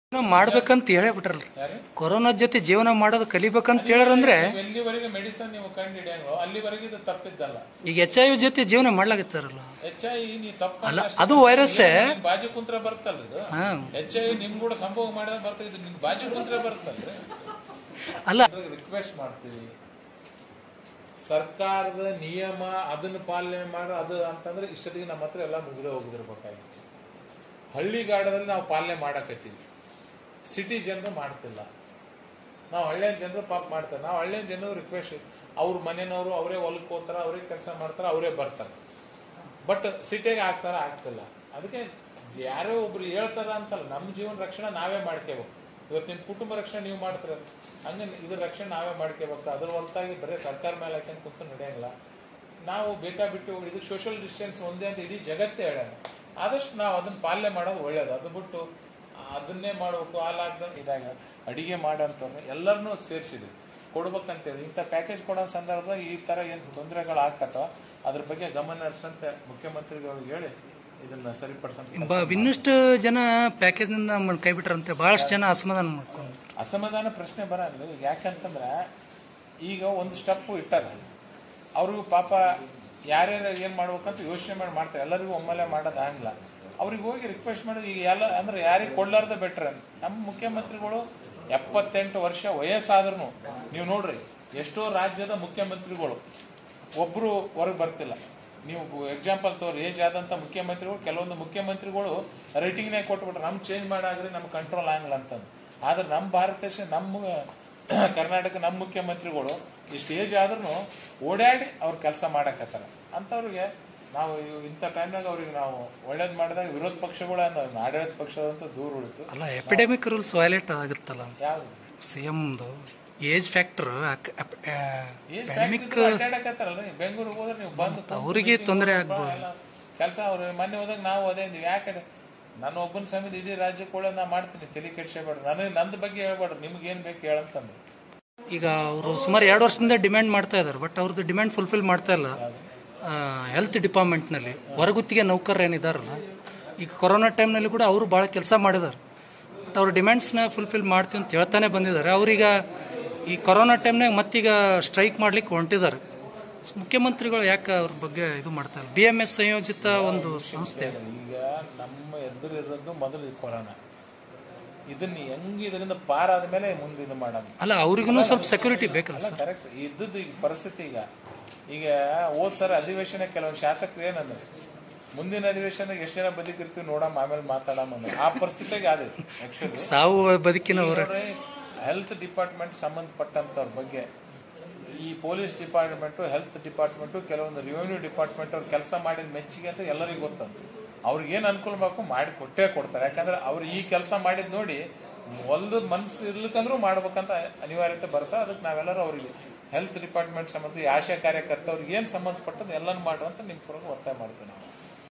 ಜೀವನ ಮಾಡ್ಬೇಕಂತ ಹೇಳೇ ಬಿಟ್ರಲ್ರಿ ಕೊರೋನಾ ಜೊತೆ ಜೀವನ ಮಾಡೋದು ಕಲಿಬೇಕಂತ ಹೇಳರಂದ್ರೆ ಎಲ್ಲಿವರೆಗೆ ಮೆಡಿಸನ್ ನೀವು ಕಂಡು ಹಿಡಿಯಂಗೋ ಅಲ್ಲಿವರೆಗೆ ಇದು ತಪ್ಪಿದ್ದಲ್ಲ ಈಗ ಎಚ್ ಐ ವಿ ಜೊತೆ ಜೀವನ ಮಾಡ್ಲಾಗತ್ತಾರಲ್ಲ ಎಚ್ ಐ ನೀ ತಪ್ಪ ಅಲ್ಲ ಅದು ವೈರಸ್ ಬಾಜು ಕುಂತ್ರ ಬರ್ತಲ್ರಿ ಇದು ಹಾ ಎಚ್ ಐ ನಿಮ್ ಕೂಡ ಸಂಭೋಗ ಮಾಡಿದ ಬರ್ತದೆ ಇದು ನಿಮ್ ಬಾಜು ಕುಂತ್ರ ಬರ್ತಲ್ರಿ ಅಲ್ಲ ರಿಕ್ವೆಸ್ಟ್ ಮಾಡ್ತೀವಿ ಸರ್ಕಾರದ ನಿಯಮ ಅದನ್ನ ಪಾಲನೆ ಮಾಡ ಅದು ಅಂತಂದ್ರೆ ಇಷ್ಟೊತ್ತಿಗೆ ನಮ್ಮ ಹತ್ರ ಎಲ್ಲ ಮುಗಿದೇ ಹೋಗಿದಿರ್ಬೇಕಾಗಿತ್ತು ಹಳ್ಳಿಗಾಡದಲ್ಲಿ ನಾವು ಪಾಲನೆ ಮಾಡಕತ್ತೀವಿ ಸಿಟಿ ಜನರು ಮಾಡ್ತಿಲ್ಲ ನಾವು ಹಳ್ಳಿಯ ಜನರು ಪಾಪ ಮಾಡ್ತಾರೆ ನಾವು ಹಳ್ಳಿಯ ಜನರು ರಿಕ್ವೆಸ್ಟ್ ಅವ್ರ ಮನೆಯವರು ಅವರೇ ಹೊಲಕ್ಕೆ ಹೋಗ್ತಾರ ಅವರೇ ಕೆಲಸ ಮಾಡ್ತಾರ ಅವರೇ ಬರ್ತಾರೆ ಬಟ್ ಸಿಟಿಗೆ ಆಗ್ತಾರ ಆಗ್ತಿಲ್ಲ ಅದಕ್ಕೆ ಯಾರೋ ಒಬ್ರು ಹೇಳ್ತಾರ ಅಂತಲ್ಲ ನಮ್ಮ ಜೀವನ ರಕ್ಷಣೆ ನಾವೇ ಮಾಡ್ಕೋಬೇಕು ಇವತ್ತು ನಿಮ್ ಕುಟುಂಬ ರಕ್ಷಣೆ ನೀವು ಮಾಡ್ತೀರ ಹಂಗೆ ಇದ್ರ ರಕ್ಷಣೆ ನಾವೇ ಮಾಡ್ಕೋಬೇಕು ಅದ್ರ ಹೊರತಾಗಿ ಬರೀ ಸರ್ಕಾರ ಮೇಲೆ ಹಾಕ್ಯಂತ ಕುಂತು ನಡೆಯಂಗಿಲ್ಲ ನಾವು ಬೇಕಾಬಿಟ್ಟು ಇದು ಸೋಷಿಯಲ್ ಡಿಸ್ಟೆನ್ಸ್ ಒಂದೇ ಅಂತ ಇಡೀ ಜಗತ್ತೇ ಹೇಳೋಣ ಆದಷ್ಟು ನಾವು ಅದನ್ನ ಪಾಲನೆ ಮಾಡೋದು ಒಳ್ಳೇದು ಅದು ಬಿಟ್ಟು ಅದನ್ನೇ ಮಾಡಬೇಕು ಆ ಲಾಕ್ಡೌನ್ ಇದಾಗ ಅಡಿಗೆ ಮಾಡೋಂಥವ್ರನ್ನ ಎಲ್ಲರನ್ನೂ ಸೇರಿಸಿದ್ವಿ ಕೊಡ್ಬೇಕಂತೇಳಿ ಇಂಥ ಪ್ಯಾಕೇಜ್ ಕೊಡೋ ಸಂದರ್ಭದಾಗ ಈ ತರ ಏನ್ ತೊಂದರೆಗಳು ಆಗ್ತತೋ ಅದ್ರ ಬಗ್ಗೆ ಗಮನ ಹರಿಸಂತ ಮುಖ್ಯಮಂತ್ರಿಗಳಿಗೆ ಹೇಳಿ ಇದನ್ನ ಸರಿಪಡಿಸಂತ ಬ- ಇನ್ನಷ್ಟು ಜನ ಪ್ಯಾಕೇಜ್ ನಿಂದ ನಮ್ಮನ್ನ ಕೈ ಬಿಟ್ರಂತೆ ಬಹಳಷ್ಟು ಜನ ಅಸಮಾಧಾನ ಮಾಡ್ಕೊಂಡು ಅಸಮಾಧಾನ ಪ್ರಶ್ನೆ ಬರಲ್ಲ ಯಾಕಂತಂದ್ರ ಈಗ ಒಂದು ಸ್ಟೆಪ್ ಇಟ್ಟಾರ ಅವ್ರಿಗೂ ಪಾಪ ಯಾರ್ಯಾರು ಏನ್ ಮಾಡ್ಬೇಕಂತ ಯೋಚನೆ ಮಾಡಿ ಮಾಡ್ತಾರೆ ಎಲ್ಲರಿಗೂ ಒಮ್ಮೆಲೆ ಮಾಡೋದು ಆಗಿಲ್ಲ ಅವ್ರಿಗೆ ಹೋಗಿ ರಿಕ್ವೆಸ್ಟ್ ಮಾಡಿ ಈಗ ಎಲ್ಲ ಅಂದ್ರೆ ಯಾರಿಗೆ ಕೊಡ್ಲಾರ್ದ ಬೆಟ್ರ್ ನಮ್ಮ ಮುಖ್ಯಮಂತ್ರಿಗಳು ಎಪ್ಪತ್ತೆಂಟು ವರ್ಷ ವಯಸ್ಸಾದ್ರೂ ನೀವು ನೋಡ್ರಿ ಎಷ್ಟೋ ರಾಜ್ಯದ ಮುಖ್ಯಮಂತ್ರಿಗಳು ಒಬ್ರು ಹೊರಗೆ ಬರ್ತಿಲ್ಲ ನೀವು ಎಕ್ಸಾಂಪಲ್ ತೋರಿ ಏಜ್ ಆದಂತ ಮುಖ್ಯಮಂತ್ರಿಗಳು ಕೆಲವೊಂದು ಮುಖ್ಯಮಂತ್ರಿಗಳು ರೇಟಿಂಗ್ನೇ ಕೊಟ್ಬಿಟ್ರೆ ನಮ್ ಚೇಂಜ್ ಮಾಡಾಗ್ರಿ ನಮ್ ಕಂಟ್ರೋಲ್ ಆಗಲ್ಲ ಅಂತಂದು ಆದ್ರೆ ನಮ್ಮ ಭಾರತ ದೇಶ ನಮ್ಮ ಕರ್ನಾಟಕ ನಮ್ಮ ಮುಖ್ಯಮಂತ್ರಿಗಳು ಇಷ್ಟು ಏಜ್ ಆದ್ರೂ ಓಡಾಡಿ ಅವ್ರ ಕೆಲಸ ಮಾಡಕತ್ತಾರ ಅಂತವ್ರಿಗೆ ನಾವು ಇವ್- ಇಂಥ ಟೈಮ್ನಾಗ ಅವ್ರಿಗೆ ನಾವು ಒಳ್ಳೇದ್ ಮಾಡಿದಾಗ ವಿರೋಧ ಪಕ್ಷಗಳ ಆಡಳಿತ ಪಕ್ಷದಂತ ದೂರ ಉಳಿತು ಅಲ್ಲ ಎಪಿಡೆಮಿಕ್ ರೂಲ್ಸ್ ವೈಲೇಟ್ ಆಗುತ್ತಲ್ಲ ಯಾವ್ದು ಸಿ ಎಮ್ದು ಏಜ್ ಫ್ಯಾಕ್ಟರ್ ಏನ್ ಪ್ಯಾಂಡಮಿಕ್ factory ಇದ್ರು ಅಡ್ಡಾಡಕತ್ತಾರಲ್ಲ ಬೆಂಗಳೂರಿಗೆ ಹೋದ್ರೆ ನೀವು ಬಂದು ಅವ್ರಿಗೆ ತೊಂದರೆ ಆಗ್ಬೋದು ಕೆಲಸ ಅವ್ರು ಮೊನ್ನೆ ಹೋದಾಗ ನಾವು ಅದೇ ಅಂದ್ವಿ ಯಾಕೆ ನಾನು ಒಬ್ಬನ ಸಮೇತ ಇಡೀ ರಾಜ್ಯಕ್ಕೆ ಒಳ್ಳೆ ನಾ ಮಾಡ್ತೀನಿ ತಲೆ ಕೆಡ್ಸಬೇಡ ನನಗೆ ನಂದ ಬಗ್ಗೆ ಹೇಳ್ಬೇಡ್ರಿ ನಿಮ್ಗೆ ಏನ್ ಬೇಕು ಹೇಳಂತಂದ್ರು ಈಗ ಅವರು ಸುಮಾರು ಎರಡು ವರ್ಷದಿಂದ ಡಿಮ್ಯಾಂಡ್ ಮಾಡ್ತಾ ಇದ್ದಾರೆ ಬಟ್ ಅವ್ರದ್ದು ಡಿಮ್ಯಾಂಡ್ ಫುಲ್ಫಿಲ್ ಮಾಡ್ತಾ ಇಲ್ಲ ಹೆಲ್ತ್ ಡಿಪಾರ್ಟ್ಮೆಂಟ್ನಲ್ಲಿ ಹೊರಗುತ್ತಿಗೆ ನೌಕರರು ಏನಿದಾರಲ್ಲ ಈಗ ಕೊರೋನಾ ಟೈಮ್ನಲ್ಲಿ ಕೂಡ ಅವರು ಭಾಳ ಕೆಲಸ ಮಾಡಿದ್ದಾರೆ ಬಟ್ ಅವ್ರ ಡಿಮ್ಯಾಂಡ್ಸ್ನ ಫುಲ್ಫಿಲ್ ಮಾಡ್ತೀವಿ ಅಂತ ಹೇಳ್ತಾನೆ ಬಂದಿದ್ದಾರೆ ಅವ್ರೀಗ ಈ ಕೊರೋನಾ ಟೈಮ್ನಾಗ ಮತ್ತೀಗ ಸ್ಟ್ರೈಕ್ ಮಾಡ್ಲಿಕ್ಕೆ ಹೊಂಟಿದ್ದಾರೆ ಮುಖ್ಯಮಂತ್ರಿಗಳು ಯಾಕೆ ಅವ್ರ ಬಗ್ಗೆ ಇದು ಮಾಡ್ತಾ ಇಲ್ಲ ಬಿ ಎಂ ಎಸ್ ಸಂಯೋಜಿತ ಒಂದು ಸಂಸ್ಥೆ ಈಗ ನಮ್ಮ ಎದುರು ಇರೋದು ಮೊದಲು ಈ ಕೊರೋನಾ ಇದನ್ನ ಹೆಂಗ್ ಇದರಿಂದ ಪಾರಾದ ಮೇಲೆ ಮುಂದೆ ಇದು ಮಾಡೋಣ ಅಲ್ಲ ಅವ್ರಿಗೂ ಸ್ವಲ್ಪ ಸೆಕ್ಯೂರಿಟಿ ಬೇಕಲ್ಲ ಅಲ್ಲ ಕರೆಕ್ಟ್ ಇದ್ದದ್ದು ಈಗ ಪರಿಸ್ಥಿತಿ ಈಗ ಈಗ ಹೋದ್ ಸರ ಅಧಿವೇಶನ ಕೆಲವೊಂದು ಶಾಸಕರು ಏನಂದ್ರೆ ಮುಂದಿನ ಅಧಿವೇಶನದಾಗ ಎಷ್ಟು ಜನ ಬದುಕಿರ್ತೀವಿ ನೋಡಮ್ಮ ಆಮೇಲೆ ಮಾತಾಡಮ್ಮ ಅನ್ನೋ. ಆ ಪರಿಸ್ಥಿತಿಗೆ ಆದೈತಿ ಆಕ್ಚುಲಿ ಸಾವು ಬದುಕಿನ ಅವರ ಹೆಲ್ತ್ ಡಿಪಾರ್ಟ್ಮೆಂಟ್ ಸಂಬಂಧಪಟ್ಟಂತವ್ರ ಬಗ್ಗೆ ಈ ಪೊಲೀಸ್ ಡಿಪಾರ್ಟ್ಮೆಂಟು ಹೆಲ್ತ್ ಡಿಪಾರ್ಟ್ಮೆಂಟು ಕೆಲವೊಂದು ರೆವಿನ್ಯೂ ಡಿಪಾರ್ಟ್ಮೆಂಟ್ ಅವ್ರು ಕೆಲಸ ಮಾಡಿದ ಮೆಚ್ಚಿಗೆ ಅಂತ ಎಲ್ಲರಿಗೂ ಗೊತ್ತಂತ ಅವ್ರಿಗೆ ಏನು ಅನುಕೂಲ ಬೇಕು ಮಾಡಿ ಕೊಟ್ಟೇ ಕೊಡ್ತಾರೆ ಯಾಕಂದ್ರೆ ಅವ್ರು ಈ ಕೆಲಸ ಮಾಡಿದ್ ನೋಡಿ ಒಂದು ಮನ್ಸು ಇರ್ಲಿಕ್ಕಂದ್ರೂ ಮಾಡ್ಬೇಕಂತ ಅನಿವಾರ್ಯತೆ ಬರುತ್ತೆ ಅದಕ್ಕೆ ನಾವೆಲ್ಲರೂ ಅವರಿಗೆ ಹೆಲ್ತ್ ಡಿಪಾರ್ಟ್ಮೆಂಟ್ ಸಂಬಂಧ ಈ ಆಶಾ ಕಾರ್ಯಕರ್ತವ್ರಿಗೆ ಏನು ಸಂಬಂಧಪಟ್ಟದ್ದು ಎಲ್ಲನೂ ಮಾಡುವಂತ ನಿಮ್ಮ ಪೂರ್ವಕ ಒತ್ತಾಯ ಮಾಡ್ತೀವಿ ನಾವು